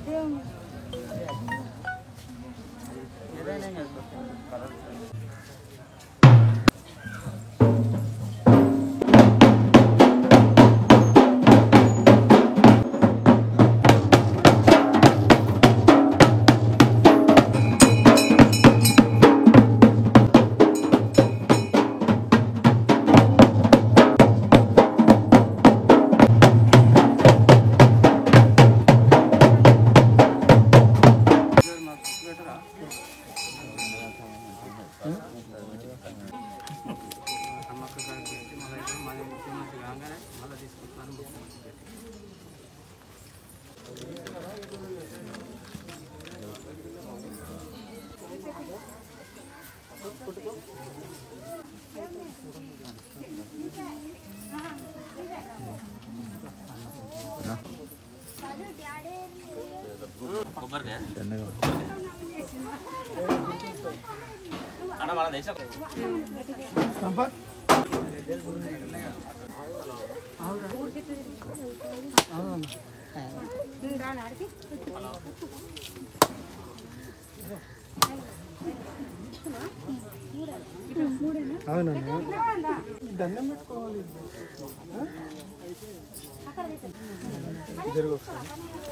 అవునన్నా దండం పెట్టుకోవాలి జరుగు ఒకసారి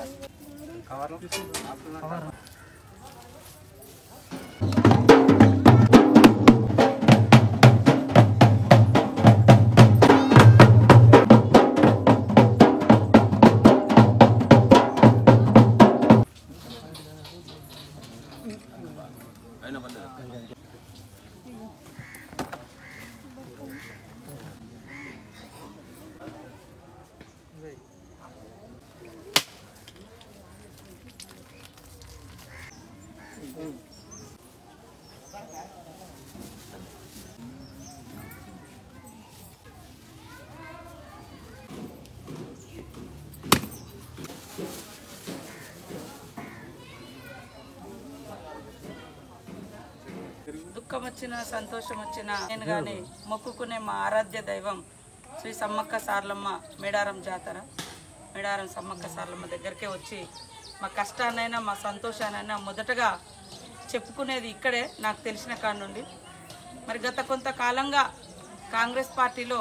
దుఃఖం వచ్చినా సంతోషం వచ్చినా నేను కానీ మొక్కుకునే మా ఆరాధ్య దైవం శ్రీ సమ్మక్క సార్లమ్మ మేడారం జాతర మేడారం సమ్మక్క సార్లమ్మ దగ్గరికే వచ్చి మా కష్టాన్నైనా మా సంతోషాన్నైనా మొదటగా చెప్పుకునేది ఇక్కడే నాకు తెలిసిన కాడ నుండి మరి గత కొంతకాలంగా కాంగ్రెస్ పార్టీలో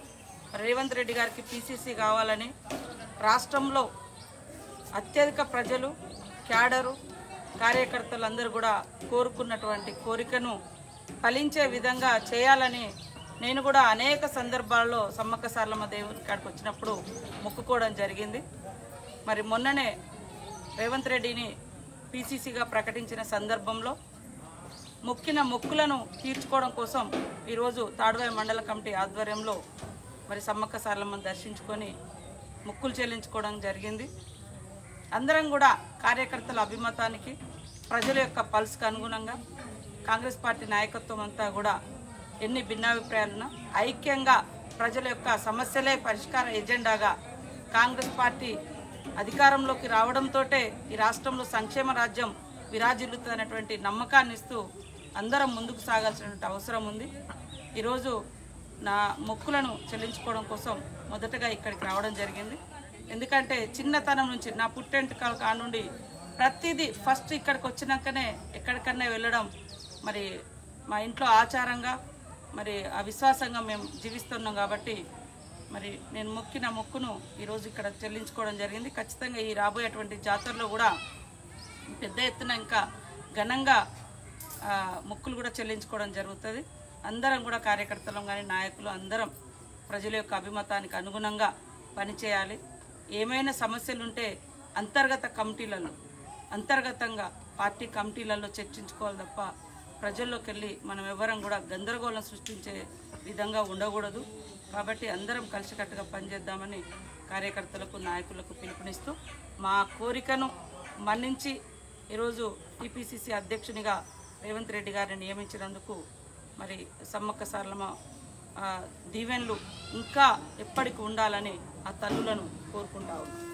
రేవంత్ రెడ్డి గారికి పీసీసీ కావాలని రాష్ట్రంలో అత్యధిక ప్రజలు క్యాడరు కార్యకర్తలందరూ కూడా కోరుకున్నటువంటి కోరికను ఫలించే విధంగా చేయాలని నేను కూడా అనేక సందర్భాల్లో సమ్మక్క సార్లమ్మ దేవుని కాడికి వచ్చినప్పుడు మొక్కుకోవడం జరిగింది మరి మొన్ననే రేవంత్ రెడ్డిని పీసీసీగా ప్రకటించిన సందర్భంలో మొక్కిన మొక్కులను తీర్చుకోవడం కోసం ఈరోజు తాడువాయి మండల కమిటీ ఆధ్వర్యంలో మరి సమ్మక్క సార్లమ్మను దర్శించుకొని మొక్కులు చెల్లించుకోవడం జరిగింది అందరం కూడా కార్యకర్తల అభిమతానికి ప్రజల యొక్క పల్స్కి అనుగుణంగా కాంగ్రెస్ పార్టీ నాయకత్వం అంతా కూడా ఎన్ని భిన్నాభిప్రాయాలున్నా ఐక్యంగా ప్రజల యొక్క సమస్యలే పరిష్కార ఎజెండాగా కాంగ్రెస్ పార్టీ అధికారంలోకి రావడంతో ఈ రాష్ట్రంలో సంక్షేమ రాజ్యం విరాజిల్లుతున్నటువంటి నమ్మకాన్ని ఇస్తూ అందరం ముందుకు సాగాల్సినటువంటి అవసరం ఉంది ఈరోజు నా మొక్కులను చెల్లించుకోవడం కోసం మొదటగా ఇక్కడికి రావడం జరిగింది ఎందుకంటే చిన్నతనం నుంచి నా పుట్టెంటుకల కానుండి ప్రతిదీ ఫస్ట్ ఇక్కడికి వచ్చినాకనే ఎక్కడికన్నా వెళ్ళడం మరి మా ఇంట్లో ఆచారంగా మరి ఆ విశ్వాసంగా మేము జీవిస్తున్నాం కాబట్టి మరి నేను మొక్కిన మొక్కును ఈరోజు ఇక్కడ చెల్లించుకోవడం జరిగింది ఖచ్చితంగా ఈ రాబోయేటువంటి జాతరలో కూడా పెద్ద ఎత్తున ఇంకా ఘనంగా ఆ, మొక్కులు కూడా చెల్లించుకోవడం జరుగుతుంది అందరం కూడా కార్యకర్తలం కానీ నాయకులు అందరం ప్రజల యొక్క అభిమతానికి అనుగుణంగా పనిచేయాలి ఏమైనా సమస్యలు ఉంటే అంతర్గత కమిటీలలో అంతర్గతంగా పార్టీ కమిటీలలో చర్చించుకోవాలి తప్ప ప్రజల్లోకి వెళ్ళి మనం ఎవరం కూడా గందరగోళం సృష్టించే విధంగా ఉండకూడదు కాబట్టి అందరం కలిసికట్టుగా పనిచేద్దామని కార్యకర్తలకు నాయకులకు పిలుపునిస్తూ మా కోరికను మన్నించి ఈరోజు టీపీసీసీ అధ్యక్షునిగా రేవంత్ రెడ్డి గారిని నియమించినందుకు మరి సమ్మక్క సార్లమ్మ ఆ, దీవెనలు ఇంకా ఎప్పటికి ఉండాలని ఆ తల్లులను కోరుకుంటా ఉన్నాను